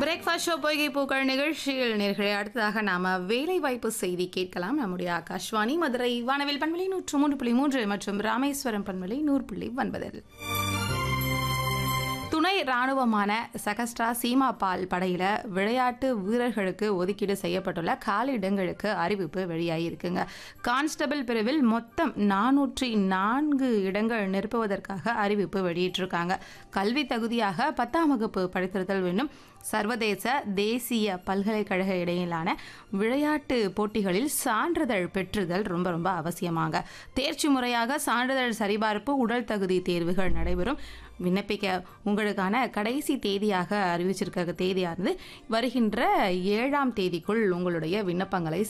breakfast show பொய்கை பூக்கள் நிகழ்ச்சியில் நேர்களை அடுத்ததாக நாம வேலை வாய்ப்பு செய்தி கேட்கலாம் நம்முடைய ஆகாஷ்வாணி மதுரை வானவில் பண்பலை நூற்று மூன்று புள்ளி மூன்று மற்றும் ராமேஸ்வரம் பண்பலை நூறு புள்ளி ஒன்பதில் துணை ராணுவமான சகஸ்ட்ரா சீமா பால் படையில விளையாட்டு வீரர்களுக்கு ஒதுக்கீடு செய்யப்பட்டுள்ள காலி இடங்களுக்கு அறிவிப்பு வெளியாகியிருக்குங்க கான்ஸ்டபிள் பிரிவில் மொத்தம் நானூற்றி நான்கு இடங்கள் நிரப்புவதற்காக அறிவிப்பு வெளியிட்டிருக்காங்க கல்வி தகுதியாக பத்தாம் வகுப்பு படித்திருத்தல் வேண்டும் சர்வதேச தேசிய பல்கலைக்கழக இடையிலான விளையாட்டு போட்டிகளில் சான்றிதழ் பெற்றுதல் ரொம்ப ரொம்ப அவசியமாங்க தேர்ச்சி முறையாக சான்றிதழ் சரிபார்ப்பு உடல் தகுதி தேர்வுகள் நடைபெறும் விண்ணப்பிக்க உங்களுக்கான கடைசி தேதியாக அறிவிச்சிருக்க தேதியானது வருகின்ற ஏழாம் தேதிக்குள் உங்களுடைய விண்ணப்பங்களை